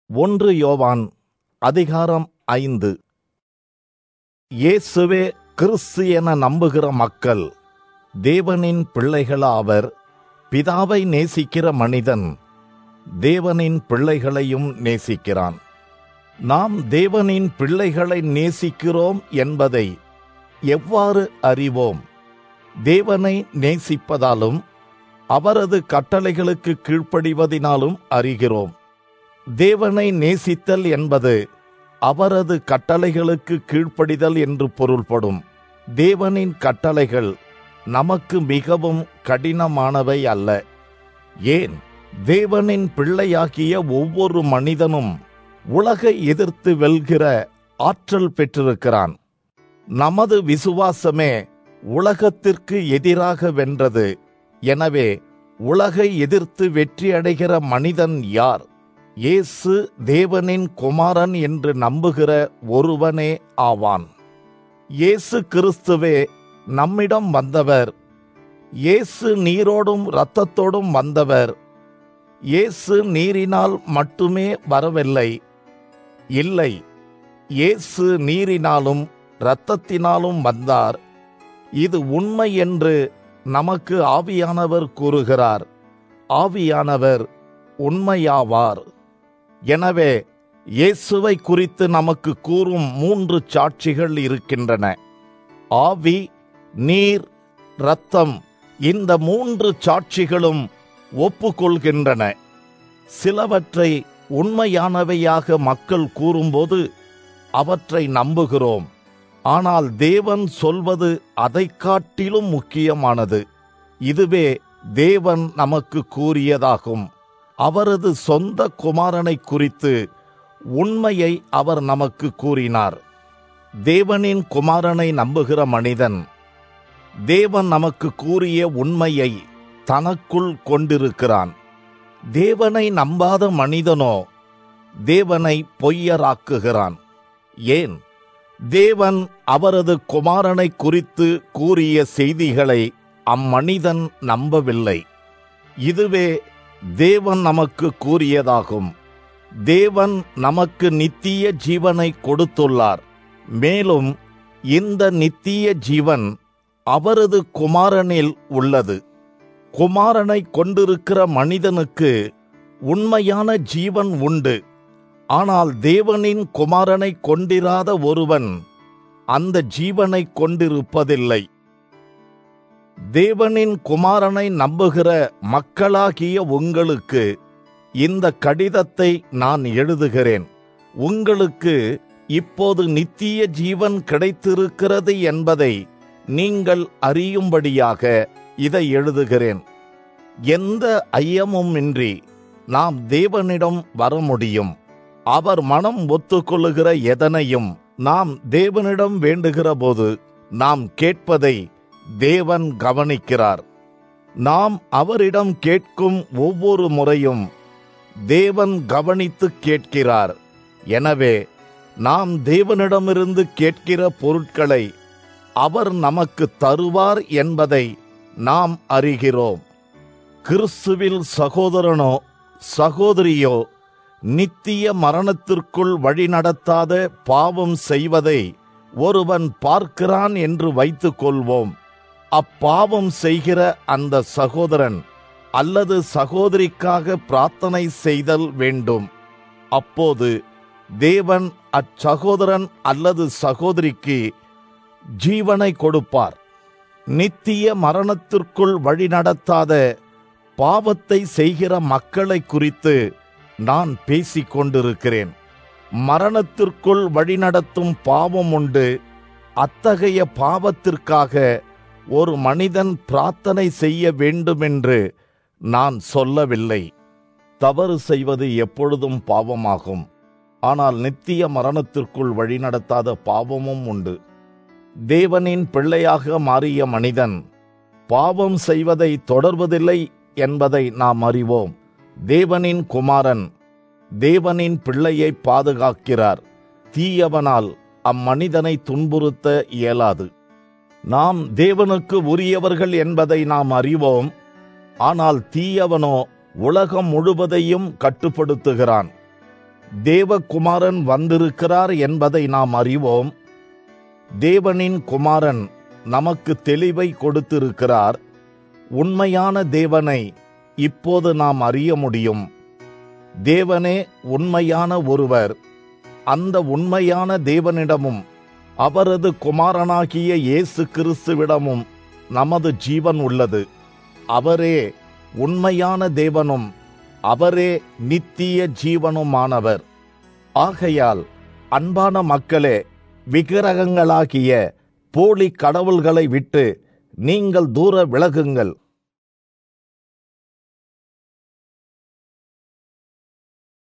ஒன்று யோவான் அதிகாரம் ஐந்து இயேசுவே கிறிஸ்து என நம்புகிற மக்கள் தேவனின் பிள்ளைகளாவர் பிதாவை நேசிக்கிற மனிதன் தேவனின் பிள்ளைகளையும் நேசிக்கிறான் நாம் தேவனின் பிள்ளைகளை நேசிக்கிறோம் என்பதை எவ்வாறு அறிவோம் தேவனை நேசிப்பதாலும் அவரது கட்டளைகளுக்கு கீழ்ப்படிவதினாலும் அறிகிறோம் தேவனை நேசித்தல் என்பது அவரது கட்டளைகளுக்கு கீழ்ப்படிதல் என்று பொருள்படும் தேவனின் கட்டளைகள் நமக்கு மிகவும் கடினமானவை அல்ல ஏன் தேவனின் பிள்ளையாகிய ஒவ்வொரு மனிதனும் உலகை எதிர்த்து வெல்கிற ஆற்றல் பெற்றிருக்கிறான் நமது விசுவாசமே உலகத்திற்கு எதிராக வென்றது எனவே உலகை எதிர்த்து வெற்றியடைகிற மனிதன் யார் இயேசு தேவனின் குமாரன் என்று நம்புகிற ஒருவனே ஆவான் இயேசு கிறிஸ்துவே நம்மிடம் வந்தவர் இயேசு நீரோடும் இரத்தத்தோடும் வந்தவர் இயேசு நீரினால் மட்டுமே வரவில்லை இல்லை இயேசு நீரினாலும் இரத்தத்தினாலும் வந்தார் இது உண்மை என்று நமக்கு ஆவியானவர் கூறுகிறார் ஆவியானவர் உண்மையாவார் எனவே இயேசுவை குறித்து நமக்கு கூறும் மூன்று சாட்சிகள் இருக்கின்றன ஆவி நீர் இரத்தம் இந்த மூன்று சாட்சிகளும் ஒப்புக்கொள்கின்றன சிலவற்றை உண்மையானவையாக மக்கள் கூறும்போது அவற்றை நம்புகிறோம் ஆனால் தேவன் சொல்வது அதை காட்டிலும் முக்கியமானது இதுவே தேவன் நமக்கு கூறியதாகும் அவரது சொந்த குமாரனை குறித்து உண்மையை அவர் நமக்கு கூறினார் தேவனின் குமாரனை நம்புகிற மனிதன் தேவன் நமக்கு கூறிய உண்மையை தனக்குள் கொண்டிருக்கிறான் தேவனை நம்பாத மனிதனோ தேவனை பொய்யராக்குகிறான் ஏன் தேவன் அவரது குமாரனை குறித்து கூறிய செய்திகளை அம்மனிதன் நம்பவில்லை இதுவே தேவன் நமக்கு கூறியதாகும் தேவன் நமக்கு நித்திய ஜீவனை கொடுத்துள்ளார் மேலும் இந்த நித்திய ஜீவன் அவரது குமாரனில் உள்ளது குமாரனை கொண்டிருக்கிற மனிதனுக்கு உண்மையான ஜீவன் உண்டு ஆனால் தேவனின் குமாரனை கொண்டிராத ஒருவன் அந்த ஜீவனை கொண்டிருப்பதில்லை தேவனின் குமாரனை நம்புகிற மக்களாகிய உங்களுக்கு இந்த கடிதத்தை நான் எழுதுகிறேன் உங்களுக்கு இப்போது நித்திய ஜீவன் கிடைத்திருக்கிறது என்பதை நீங்கள் அறியும்படியாக இதை எழுதுகிறேன் எந்த ஐயமுமின்றி நாம் தேவனிடம் வர முடியும் அவர் மனம் ஒத்துக்கொள்ளுகிற எதனையும் நாம் தேவனிடம் வேண்டுகிற போது நாம் கேட்பதை தேவன் கவனிக்கிறார் நாம் அவரிடம் கேட்கும் ஒவ்வொரு முறையும் தேவன் கவனித்து கேட்கிறார் எனவே நாம் தேவனிடமிருந்து கேட்கிற பொருட்களை அவர் நமக்கு தருவார் என்பதை நாம் அறிகிறோம் கிறிஸ்துவில் சகோதரனோ சகோதரியோ நித்திய மரணத்திற்குள் வழிநடத்தாத பாவம் செய்வதை ஒருவன் பார்க்கிறான் என்று வைத்துக் கொள்வோம் அப்பாவம் செய்கிற அந்த சகோதரன் அல்லது சகோதரிக்காக பிரார்த்தனை செய்தல் வேண்டும் அப்போது தேவன் அச்சகோதரன் அல்லது சகோதரிக்கு ஜீவனை கொடுப்பார் நித்திய மரணத்திற்குள் வழிநடத்தாத பாவத்தை செய்கிற மக்களை குறித்து நான் பேசிக் கொண்டிருக்கிறேன் மரணத்திற்குள் வழிநடத்தும் பாவம் உண்டு அத்தகைய பாவத்திற்காக ஒரு மனிதன் பிரார்த்தனை செய்ய வேண்டுமென்று நான் சொல்லவில்லை தவறு செய்வது எப்பொழுதும் பாவமாகும் ஆனால் நித்திய மரணத்திற்குள் வழிநடத்தாத பாவமும் உண்டு தேவனின் பிள்ளையாக மாறிய மனிதன் பாவம் செய்வதை தொடர்வதில்லை என்பதை நாம் அறிவோம் தேவனின் குமாரன் தேவனின் பிள்ளையை பாதுகாக்கிறார் தீயவனால் அம்மனிதனை துன்புறுத்த இயலாது நாம் தேவனுக்கு உரியவர்கள் என்பதை நாம் அறிவோம் ஆனால் தீயவனோ உலகம் முழுவதையும் கட்டுப்படுத்துகிறான் தேவகுமாரன் வந்திருக்கிறார் என்பதை நாம் அறிவோம் தேவனின் குமாரன் நமக்கு தெளிவை கொடுத்திருக்கிறார் உண்மையான தேவனை இப்போது நாம் அறிய முடியும் தேவனே உண்மையான ஒருவர் அந்த உண்மையான தேவனிடமும் அவரது குமாரனாகிய இயேசு கிறிஸ்துவிடமும் நமது ஜீவன் உள்ளது அவரே உண்மையான தேவனும் அவரே நித்திய ஜீவனுமானவர் ஆகையால் அன்பான மக்களே விக்கிரகங்களாகிய போலி கடவுள்களை விட்டு நீங்கள் தூர விலகுங்கள்